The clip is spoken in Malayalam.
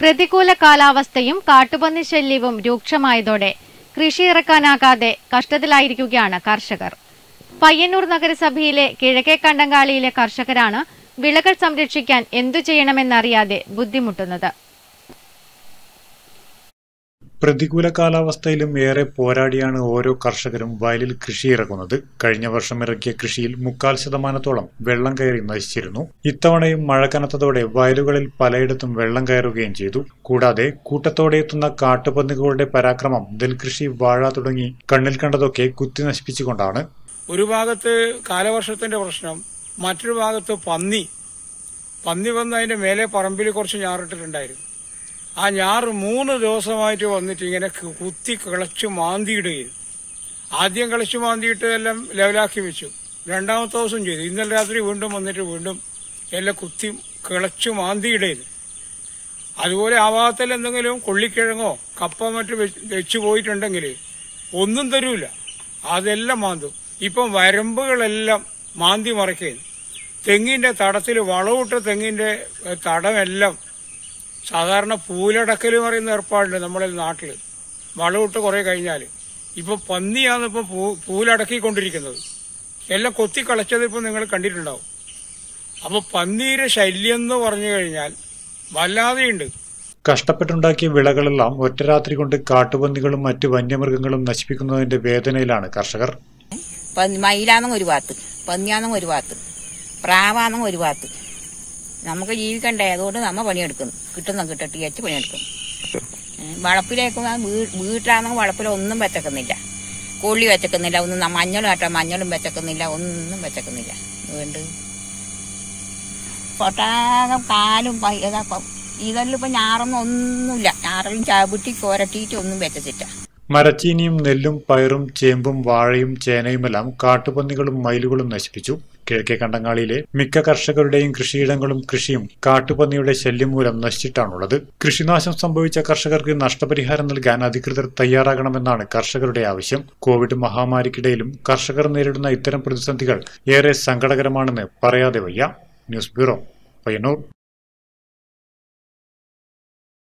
പ്രതികൂല കാലാവസ്ഥയും കാട്ടുപന്നി ശല്യവും രൂക്ഷമായതോടെ കൃഷി ഇറക്കാനാകാതെ കഷ്ടത്തിലായിരിക്കുകയാണ് കർഷകർ പയ്യന്നൂർ നഗരസഭയിലെ കിഴക്കേ കണ്ടങ്കാളിയിലെ കർഷകരാണ് വിളകൾ സംരക്ഷിക്കാൻ എന്തു ചെയ്യണമെന്നറിയാതെ ബുദ്ധിമുട്ടുന്നത് പ്രതികൂല കാലാവസ്ഥയിലും ഏറെ പോരാടിയാണ് ഓരോ കർഷകരും വയലിൽ കൃഷി ഇറക്കുന്നത് കഴിഞ്ഞ വർഷം ഇറക്കിയ കൃഷിയിൽ മുക്കാൽ ശതമാനത്തോളം വെള്ളം കയറി നശിച്ചിരുന്നു ഇത്തവണയും മഴ കനത്തതോടെ വയലുകളിൽ പലയിടത്തും വെള്ളം കയറുകയും ചെയ്തു കൂടാതെ കൂട്ടത്തോടെ എത്തുന്ന കാട്ടുപന്നികളുടെ പരാക്രമം നെൽകൃഷി വാഴ തുടങ്ങി കണ്ണിൽ കണ്ടതൊക്കെ കുത്തി നശിപ്പിച്ചുകൊണ്ടാണ് ഒരു ഭാഗത്ത് കാലവർഷത്തിന്റെ പ്രശ്നം മറ്റൊരു ഭാഗത്ത് പന്നി പന്നി വന്ന് അതിന്റെ മേലെ പറമ്പിൽ കുറച്ച് ഞാറിട്ടിട്ടുണ്ടായിരുന്നു ആ ഞാറ് മൂന്ന് ദിവസമായിട്ട് വന്നിട്ട് ഇങ്ങനെ കു- കുത്തി കിളച്ചു മാന്തിയിടുകയും ആദ്യം കിളച്ചു മാന്തിയിട്ട് എല്ലാം ലെവലാക്കി വെച്ചു രണ്ടാമത്തെ ദിവസം ചെയ്തു ഇന്നലെ രാത്രി വീണ്ടും വന്നിട്ട് വീണ്ടും എല്ലാം കുത്തി കിളച്ചു മാന്തിയിടുകയും അതുപോലെ ആ ഭാഗത്തിൽ എന്തെങ്കിലും കൊള്ളിക്കിഴങ്ങോ കപ്പ മറ്റു വെച്ചു പോയിട്ടുണ്ടെങ്കിൽ ഒന്നും തരൂല അതെല്ലാം മാന്തും ഇപ്പം വരമ്പുകളെല്ലാം മാന്തി മറിക്കുകയും തെങ്ങിന്റെ തടത്തിൽ വളവിട്ട തെങ്ങിന്റെ ഏഹ്, തടമെല്ലാം സാധാരണ പൂലടക്കൽ പറയുന്ന ഏർപ്പാടുണ്ട് നമ്മുടെ നാട്ടിൽ വളവിട്ട് കുറെ കഴിഞ്ഞാൽ ഇപ്പൊ പന്നിയാണ് ഇപ്പൊ പൂ- പൂലടക്കിക്കൊണ്ടിരിക്കുന്നത് എല്ലാം കൊത്തി കളച്ചത് ഇപ്പൊ നിങ്ങൾ കണ്ടിട്ടുണ്ടാവും അപ്പൊ പന്നീരെ ശല്യം എന്ന് പറഞ്ഞു കഴിഞ്ഞാൽ വല്ലാതെയുണ്ട് കഷ്ടപ്പെട്ടുണ്ടാക്കിയ വിളകളെല്ലാം ഒറ്റ രാത്രി കൊണ്ട് കാട്ടുപന്നികളും മറ്റു വന്യമൃഗങ്ങളും നശിപ്പിക്കുന്നതിന്റെ വേദനയിലാണ് കർഷകർ പന്നി മയിലാണെന്നും ഒരു ഭാഗത്ത് പന്നിയാണെന്നും ഒരു ഭാഗത്ത് പ്രാവാണെന്നും ഒരു ഭാഗത്ത് നമുക്ക് ജീവിക്കണ്ടേ അതുകൊണ്ട് നമ്മ പണിയെടുക്കുന്നു കിട്ടുന്ന കിട്ടട്ടി വെച്ച് പണിയെടുക്കുന്നു ഏ, വളപ്പിലേക്ക് വീട്ടിലാണെങ്കിൽ വളപ്പിൽ ഒന്നും വെച്ചക്കുന്നില്ല കൊള്ളി വെച്ചക്കുന്നില്ല ഒന്നും ന- മഞ്ഞൾ കേട്ടോ മഞ്ഞളും വെച്ചക്കുന്നില്ല ഒന്നും വെച്ചക്കുന്നില്ല അതുകൊണ്ട് പൊട്ടാകം കാലും പ- ഏതാ പ- ഇതെല്ലാം ഇപ്പൊ ഞാറൊന്നും ഒന്നുമില്ല ഞാറലും ചവിട്ടി കോരട്ടിയിട്ട് ഒന്നും വെച്ചിട്ടില്ല മരച്ചീനിയും നെല്ലും പയറും ചേമ്പും വാഴയും ചേനയുമെല്ലാം കാട്ടുപന്നികളും മയിലുകളും നശിപ്പിച്ചു കിഴക്കേ കണ്ടങ്ങാളിയിലെ മിക്ക കർഷകരുടെയും കൃഷിയിടങ്ങളും കൃഷിയും കാട്ടുപന്നിയുടെ ശല്യം മൂലം നശിച്ചിട്ടാണുള്ളത് കൃഷിനാശം സംഭവിച്ച കർഷകർക്ക് നഷ്ടപരിഹാരം നൽകാൻ അധികൃതർ തയ്യാറാകണമെന്നാണ് കർഷകരുടെ ആവശ്യം കോവിഡ് മഹാമാരിക്കിടയിലും കർഷകർ നേരിടുന്ന ഇത്തരം പ്രതിസന്ധികൾ ഏറെ സങ്കടകരമാണെന്ന് പറയാതെ വയ്യ ന്യൂസ് ബ്യൂറോ പയ്യന്നൂർ